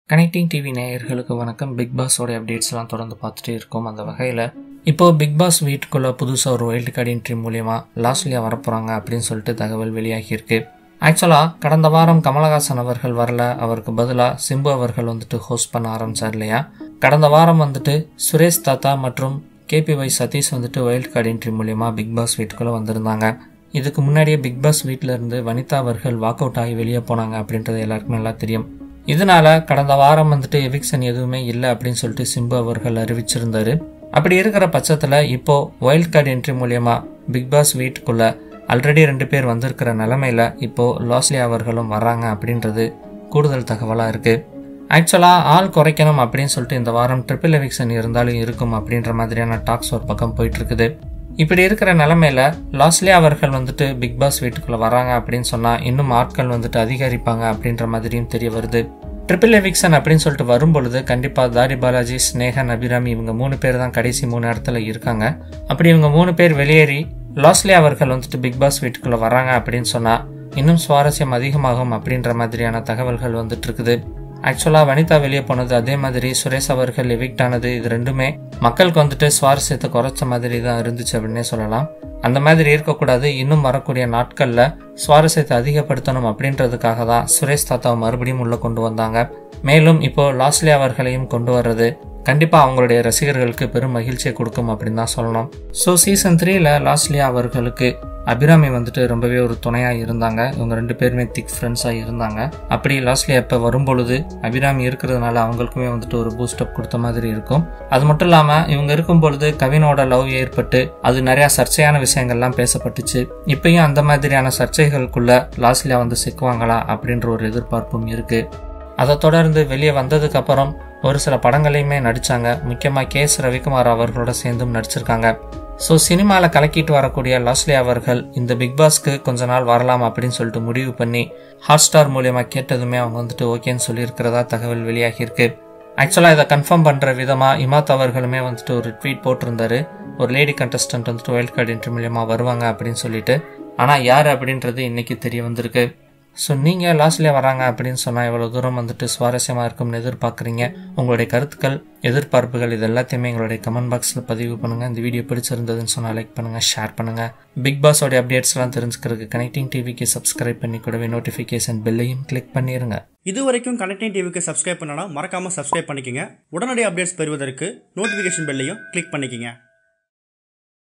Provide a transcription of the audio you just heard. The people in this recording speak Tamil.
கனெக்டிங் டிவி நேயர்களுக்கு வணக்கம் பிக் பாஸோட அப்டேட்ஸ்லாம் தொடர்ந்து பார்த்துட்டே இருக்கோம் அந்த வகையில் இப்போ பிக் பாஸ் வீட்டுக்குள்ளே புதுசாக ஒரு வைல்டு கார்டு என்ட்ரி மூலியமாக லாஸ்ட்லியாக வரப்போகிறாங்க அப்படின்னு சொல்லிட்டு தகவல் வெளியாகியிருக்கு ஆக்சுவலாக கடந்த வாரம் கமலஹாசன் அவர்கள் வரல அவருக்கு பதிலாக சிம்பு அவர்கள் வந்துட்டு ஹோஸ்ட் பண்ண ஆரம்பிச்சார் இல்லையா கடந்த வாரம் வந்துட்டு சுரேஷ் தாத்தா மற்றும் கேபிஒய் சதீஷ் வந்துட்டு வைல்டு கார்டு என்ட்ரி மூலியமாக பிக் பாஸ் வீட்டுக்குள்ளே வந்திருந்தாங்க இதுக்கு முன்னாடியே பிக் பாஸ் வீட்டில் இருந்து வனிதா அவர்கள் வாக் அவுட் ஆகி வெளியே போனாங்க அப்படின்றது எல்லாருக்கும் நல்லா தெரியும் இதனால கடந்த வாரம் வந்துட்டு எவிக்ஷன் எதுவுமே இல்லை அப்படின்னு சொல்லிட்டு சிம்பு அவர்கள் அறிவிச்சிருந்தாரு அப்படி இருக்கிற பட்சத்தில் இப்போ வைல்ட் கார்டு என்ட்ரி மூலியமா பிக் பாஸ் வீட்டுக்குள்ள ஆல்ரெடி ரெண்டு பேர் வந்திருக்கிற நிலமையில இப்போ லாஸ்லி அவர்களும் வர்றாங்க அப்படின்றது கூடுதல் தகவலாக இருக்கு ஆக்சுவலாக ஆள் குறைக்கணும் அப்படின்னு சொல்லிட்டு இந்த வாரம் ட்ரிபிள் எவிக்ஷன் இருந்தாலும் இருக்கும் அப்படின்ற மாதிரியான டாக்ஸ் ஒரு பக்கம் போயிட்டு இருக்குது இப்படி இருக்கிற நிலமையில லாஸ்ட்லி அவர்கள் வந்துட்டு பிக் பாஸ் வீட்டுக்குள்ள வராங்க அப்படின்னு சொன்னா இன்னும் ஆட்கள் வந்துட்டு அதிகரிப்பாங்க அப்படின்ற மாதிரியும் தெரிய வருது ட்ரிபிள் எவிக்ஷன் அப்படின்னு சொல்லிட்டு வரும்பொழுது கண்டிப்பா தாடி பாலாஜி ஸ்னேகன் அபிராமி இவங்க மூணு பேர் தான் கடைசி மூணு இடத்துல இருக்காங்க அப்படி இவங்க மூணு பேர் வெளியேறி லாஸ்ட்லி அவர்கள் வந்துட்டு பிக் பாஸ் வீட்டுக்குள்ள வராங்க அப்படின்னு சொன்னா இன்னும் சுவாரஸ்யம் அதிகமாகும் அப்படின்ற மாதிரியான தகவல்கள் வந்துட்டு இருக்குது ஆக்சுவலாக வனிதா வெளியே போனது அதே மாதிரி சுரேஷ் அவர்கள் எவிக்ட் ஆனது இது ரெண்டுமே மக்களுக்கு வந்துட்டு சுவாரஸ்யத்தை குறைச்ச மாதிரி தான் இருந்துச்சு அப்படின்னே சொல்லலாம் அந்த மாதிரி இருக்கக்கூடாது இன்னும் வரக்கூடிய நாட்களில் சுவாரஸ்யத்தை அதிகப்படுத்தணும் அப்படின்றதுக்காக தான் சுரேஷ் தாத்தாவை மறுபடியும் உள்ள கொண்டு வந்தாங்க மேலும் இப்போ லாஸ்லி அவர்களையும் கொண்டு வர்றது கண்டிப்பாக அவங்களுடைய ரசிகர்களுக்கு பெரும் மகிழ்ச்சியை கொடுக்கும் அப்படின்னு தான் சொல்லணும் ஸோ சீசன் த்ரீல லாஸ்லியா அவர்களுக்கு அபிராமி வந்துட்டு ரொம்பவே ஒரு துணையாக இருந்தாங்க இவங்க ரெண்டு பேருமே திக் ஃப்ரெண்ட்ஸாக இருந்தாங்க அப்படி லாஸ்ட்லியா இப்போ வரும்பொழுது அபிராமி இருக்கிறதுனால அவங்களுக்குமே வந்துட்டு ஒரு பூஸ்டப் கொடுத்த மாதிரி இருக்கும் அது மட்டும் இல்லாமல் இவங்க இருக்கும் பொழுது கவினோட லவ் ஏற்பட்டு அது நிறையா சர்ச்சையான விஷயங்கள்லாம் பேசப்பட்டுச்சு இப்பயும் அந்த மாதிரியான சர்ச்சைகளுக்குள்ள லாஸ்ட்லியா வந்து சிக்குவாங்களா அப்படின்ற ஒரு எதிர்பார்ப்பும் இருக்கு அதை தொடர்ந்து வெளியே வந்ததுக்கு அப்புறம் ஒரு சில படங்களையுமே நடித்தாங்க முக்கியமாக கே எஸ் ரவிக்குமார் அவர்களோட சேர்ந்தும் நடிச்சிருக்காங்க ஸோ சினிமாவில் கலக்கிட்டு வரக்கூடிய லாஸ்லி அவர்கள் இந்த பிக் பாஸ்க்கு கொஞ்ச நாள் வரலாம் அப்படின்னு சொல்லிட்டு முடிவு பண்ணி ஹாட் ஸ்டார் மூலியமாக கேட்டதுமே அவங்க வந்துட்டு ஓகேன்னு சொல்லியிருக்கிறதா தகவல் வெளியாகியிருக்கு ஆக்சுவலாக இதை கன்ஃபார்ம் பண்ணுற விதமாக இமாத் அவர்களுமே வந்துட்டு ஒரு ட்வீட் போட்டிருந்தாரு ஒரு லேடி கண்டஸ்டன்ட் வந்துட்டு வைல்ட் கார்டு என்ட்ரி மூலியமாக வருவாங்க அப்படின்னு சொல்லிட்டு ஆனால் யார் அப்படின்றது இன்னைக்கு தெரிய வந்திருக்கு ஸோ நீங்கள் லாஸ்ட்லேயே வராங்க அப்படின்னு சொன்னால் எவ்வளோ தூரம் வந்துட்டு சுவாரஸ்யமாக இருக்கும்னு எதிர்பார்க்குறீங்க உங்களுடைய கருத்துக்கள் எதிர்பார்ப்புகள் இது எல்லாத்தையுமே எங்களுடைய கமெண்ட் பாக்ஸில் பதிவு பண்ணுங்கள் இந்த வீடியோ பிடிச்சிருந்ததுன்னு சொன்னால் லைக் பண்ணுங்கள் ஷேர் பண்ணுங்கள் பிக் பாஸோடைய அப்டேட்ஸ்லாம் தெரிஞ்சுக்கிறதுக்கு கனெக்டிங் டிவிக்கு சப்ஸ்கிரைப் பண்ணி கூடவே நோட்டிஃபிகேஷன் பெல்லையும் கிளிக் பண்ணிடுங்க இது வரைக்கும் கனெக்டிங் டிவிக்கு சப்ஸ்கிரைப் பண்ணனா மறக்காமல் சப்ஸ்கிரைப் பண்ணிக்கங்க உடனடி அப்டேட்ஸ் பெறுவதற்கு நோட்டிஃபிகேஷன் பெல்லையும் கிளிக் பண்ணிக்கங்க